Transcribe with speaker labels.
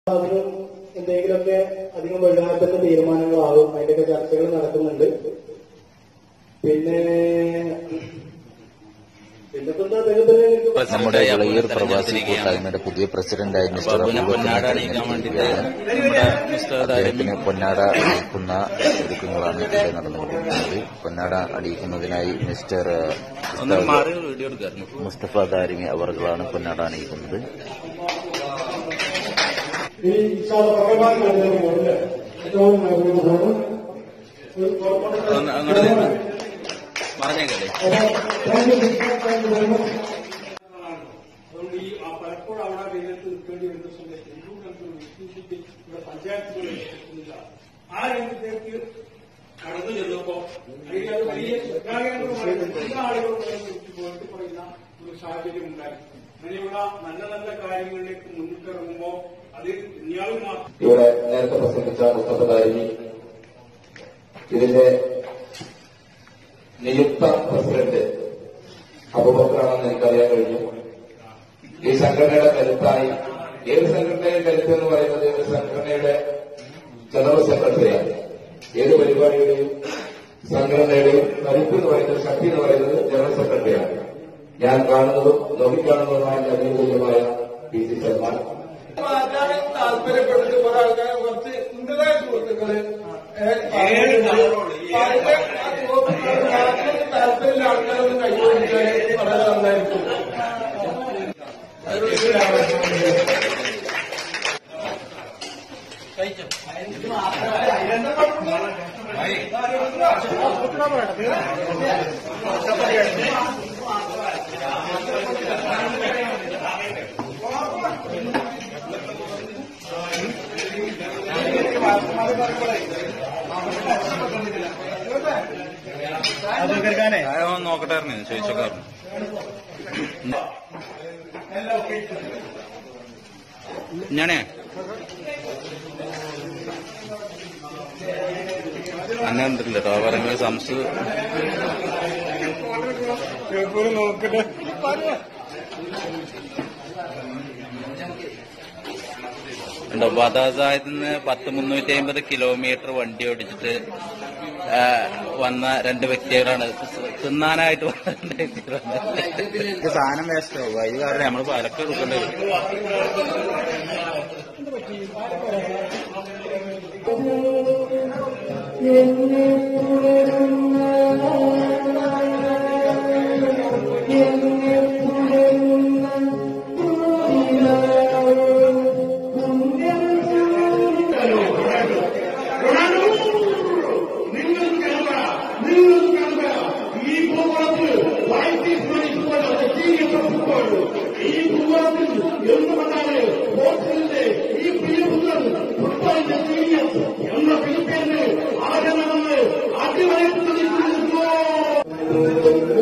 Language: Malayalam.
Speaker 1: അതിനും എന്തെങ്കിലുമൊക്കെ അധികം വൈകാത്ത തീരുമാനങ്ങളാവും അതിന്റെയൊക്കെ ചർച്ചകൾ നടക്കുന്നുണ്ട് പിന്നെ പിന്നെ ഇപ്പൊ എന്താ അദ്ദേഹത്തിന് എനിക്ക്
Speaker 2: നമ്മുടെ ഇളയൂർ പ്രവാസി കൂട്ടായ്മയുടെ പുതിയ പ്രസിഡന്റായി മിസ്റ്റർ
Speaker 3: ബാബുവിനെ
Speaker 2: അബൂബക്കർ
Speaker 3: പൊന്നാട അണിയിക്കാൻ വേണ്ടിയിട്ട്
Speaker 2: തെരഞ്ഞെടുത്തിരിക്കുകയാണ്.
Speaker 3: നമ്മുടെ മിസ്റ്റർ താരമി
Speaker 2: അദ്ദേഹത്തിന് പൊന്നാട അണിയിക്കുന്ന ഒരുക്കങ്ങളാണ് ഇവിടെ നടന്നുകൊണ്ടിരിക്കുന്നത് പൊന്നാട അണിയിക്കുന്നതിനായി മിസ്റ്റർ
Speaker 3: ഒന്ന് മാറി വീഡിയോ എടുക്കായിരുന്നു
Speaker 2: മുസ്തഫ ദാരിമി അവർകളാണ് പൊന്നാട അണിയിക്കുന്നത്
Speaker 1: ഈ പ്രകടനം നടത്തുന്നതിന് ഏറ്റവും നല്ലത്
Speaker 3: ഒന്ന് അങ്ങോട്ട് നിന്ന്. പറഞ്ഞേക്കല്ലേ
Speaker 4: അതുകൊണ്ട് ഈ ആ പലപ്പോഴും അവിടെ വെയിലത്ത് നിൽക്കേണ്ടി വരുന്ന സമയത്ത് എന്തുകൊണ്ടൊക്കെ വിശ്വസിച്ച് ഇവിടെ പഞ്ചായത്തുകൾ എത്തുന്നില്ല ആ രംഗത്തേക്ക് കടന്നു ചെന്നപ്പോ അല്ലെങ്കിൽ അത് വലിയ സ്വകാര്യമായ എല്ലാ ആളുകളും പോയിട്ട് പറയുന്ന ഒരു സാഹചര്യം ഉണ്ടായി അങ്ങനെയുള്ള നല്ല നല്ല കാര്യങ്ങളിലേക്ക് മുന്നിട്ടിറങ്ങുമ്പോ അത് ഇയാൾ മാത്രം
Speaker 5: ഇവിടെ നേരത്തെ പ്രസംഗിച്ച മുസ്തഫ ദാരിമി ഇതിന്റെ നിയുക്ത പ്രസിഡന്റ് അബുബക്കറാണെന്ന് എനിക്കറിയാൻ കഴിഞ്ഞു ഈ സംഘടനയുടെ കരുത്തായി ഏത് സംഘടനയുടെ കരുത്ത് എന്ന് പറയുന്നത് ഒരു സംഘടനയുടെ ജനറൽ സെക്രട്ടറിയാണ് ഏത് പരിപാടിയുടെയും സംഘടനയുടെയും കരുത്ത് എന്ന് പറയുന്നത് ശക്തി എന്ന് പറയുന്നത് ജനറൽ സെക്രട്ടറിയാണ് ഞാൻ കാണുന്നതും നോക്കിക്കാണുന്നതുമായ അഭിമുഖമായ പി സി സൽമാൻ
Speaker 6: മാറ്റാൻ താല്പര്യപ്പെട്ടിട്ട് കുറെ ആൾക്കാരെ കുറച്ച് ഇന്ത്യതായ സുഹൃത്തുക്കള് താല്പര്യമുള്ള ആൾക്കാരൊന്ന് കൈകൊടുക്കാൻ വളരെ നന്നായിരിക്കും
Speaker 3: അതൊന്ന് നോക്കട്ടായിരുന്നു ചോദിച്ചോക്കായിരുന്നു ഞാനേ അന്നെ കണ്ടിട്ടില്ല കേട്ടോ പറയുന്നത് സംസ്
Speaker 6: നോക്കട്ടെ
Speaker 3: ഉണ്ടോ ബദാസായത്തിൽ നിന്ന് പത്ത് മുന്നൂറ്റി അമ്പത് കിലോമീറ്റർ വണ്ടി ഓടിച്ചിട്ട് ആ, വന്ന രണ്ട് വ്യക്തികളാണ് തിന്നാനായിട്ട് വന്ന രണ്ട് വ്യക്തികളാണ് സാധനം വേസ്റ്റ് ആവും അത് കാരണം നമ്മൾ പലക്കെ കൊടുക്കേണ്ടി വരും
Speaker 1: എന്ന